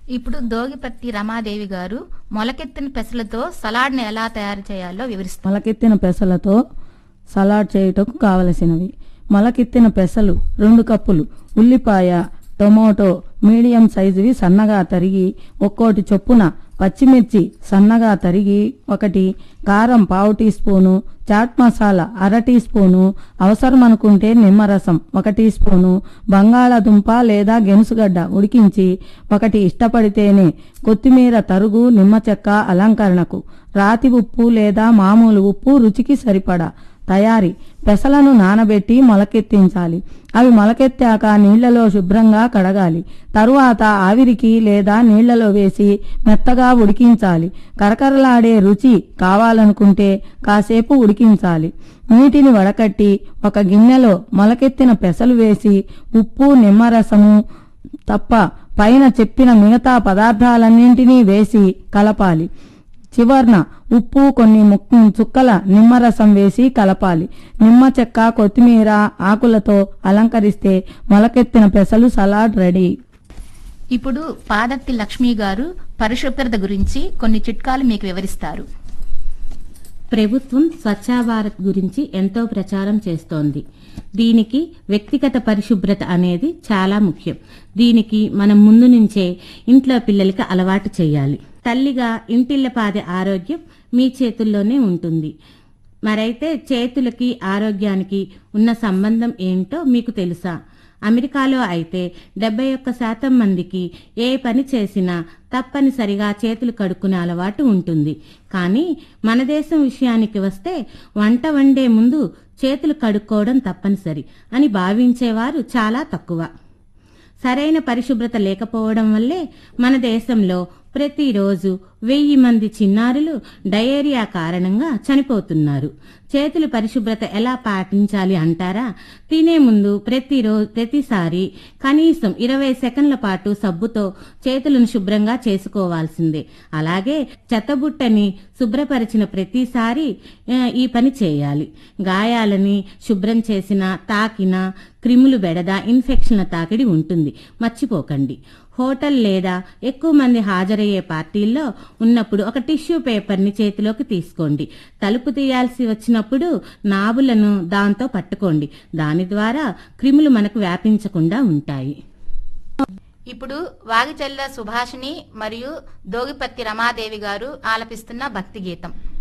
ఇప్పుడు దోగిపత్తి రమాదేవి గారు మొలకెత్తిన పెసలతో సలాడ్ని ఎలా తయారు చేయాలో వివరిస్తారు మొలకెత్తిన పెసలతో సలాడ్ చేయుటకు కావలసినవి మొలకెత్తిన పెసలు రెండు కప్పులు ఉల్లిపాయ టొమాటో మీడియం సైజువి సన్నగా తరిగి ఒక్కోటి చొప్పున పచ్చిమిర్చి సన్నగా తరిగి ఒకటి కారం పావు టీ స్పూను చాట్ మసాలా అర టీ స్పూను అవసరం అనుకుంటే నిమ్మరసం ఒక టీ స్పూను బంగాళాదుంప లేదా గెనుసుగడ్డ ఉడికించి ఒకటి ఇష్టపడితేనే కొత్తిమీర తరుగు నిమ్మ చెక్క అలంకరణకు రాతి ఉప్పు లేదా మామూలు ఉప్పు రుచికి సరిపడా తయారీ పెసలను నానబెట్టి మొలకెత్తించాలి అవి మొలకెత్తాక నీళ్లలో శుభ్రంగా కడగాలి తరువాత ఆవిరికి లేదా నీళ్లలో వేసి మెత్తగా ఉడికించాలి కరకరలాడే రుచి కావాలనుకుంటే కాసేపు ఉడికించాలి నీటిని వడకట్టి ఒక గిన్నెలో మొలకెత్తిన పెసలు వేసి ఉప్పు నిమ్మరసము తప్ప పైన చెప్పిన మిగతా పదార్థాలన్నింటినీ వేసి కలపాలి చివర్న ఉప్పు కొన్ని ముక్- చుక్కల నిమ్మరసం వేసి కలపాలి నిమ్మ చెక్క కొత్తిమీర ఆకులతో అలంకరిస్తే మొలకెత్తిన పెసలు సలాడ్ రెడీ ఇప్పుడు పాదర్తి లక్ష్మి గారు పరిశుభ్రత గురించి కొన్ని చిట్కాలు మీకు వివరిస్తారు ప్రభుత్వం స్వచ్ఛ భారత్ గురించి ఎంతో ప్రచారం చేస్తోంది దీనికి వ్యక్తిగత పరిశుభ్రత అనేది చాలా ముఖ్యం దీనికి మనం ముందు నుంచే ఇంట్లో పిల్లలకి అలవాటు చేయాలి తల్లిగా ఇంటిల్లపాది ఆరోగ్యం మీ చేతుల్లోనే ఉంటుంది మరైతే చేతులకి ఆరోగ్యానికి ఉన్న సంబంధం ఏంటో మీకు తెలుసా అమెరికాలో అయితే డెబ్బై ఒక్క శాతం మందికి ఏ పని చేసినా తప్పనిసరిగా చేతులు కడుక్కునే అలవాటు ఉంటుంది కానీ మన దేశం విషయానికి వస్తే వంట వండే ముందు చేతులు కడుక్కోవడం తప్పనిసరి అని భావించేవారు చాలా తక్కువ సరైన పరిశుభ్రత లేకపోవడం వల్లే మన దేశంలో ప్రతిరోజు వెయ్యి మంది చిన్నారులు డయేరియా కారణంగా చనిపోతున్నారు చేతుల పరిశుభ్రత ఎలా పాటించాలి అంటారా తినే ముందు ప్రతిరోజు ప్రతిసారి కనీసం ఇరవై సెకండ్ల పాటు సబ్బుతో చేతులను శుభ్రంగా చేసుకోవాల్సిందే అలాగే చెత్తబుట్టని శుభ్రపరిచిన ప్రతిసారి ఆ, ఈ పని చేయాలి గాయాలని శుభ్రం చేసిన తాకిన క్రిములు బెడద ఇన్ఫెక్షన్ల తాకిడి ఉంటుంది మర్చిపోకండి హోటల్ లేదా ఎక్కువ మంది హాజరయ్యే పార్టీల్లో ఉన్నప్పుడు ఒక టిష్యూ పేపర్ని చేతిలోకి తీసుకోండి తలుపు తీయాల్సి వచ్చినప్పుడు నాబులను దాంతో పట్టుకోండి దాని ద్వారా క్రిములు మనకు వ్యాపించకుండా ఉంటాయి ఇప్పుడు వాగిచెల్ల సుభాషిణి మరియు దోగిపత్తి రమాదేవి గారు ఆలపిస్తున్న భక్తి గీతం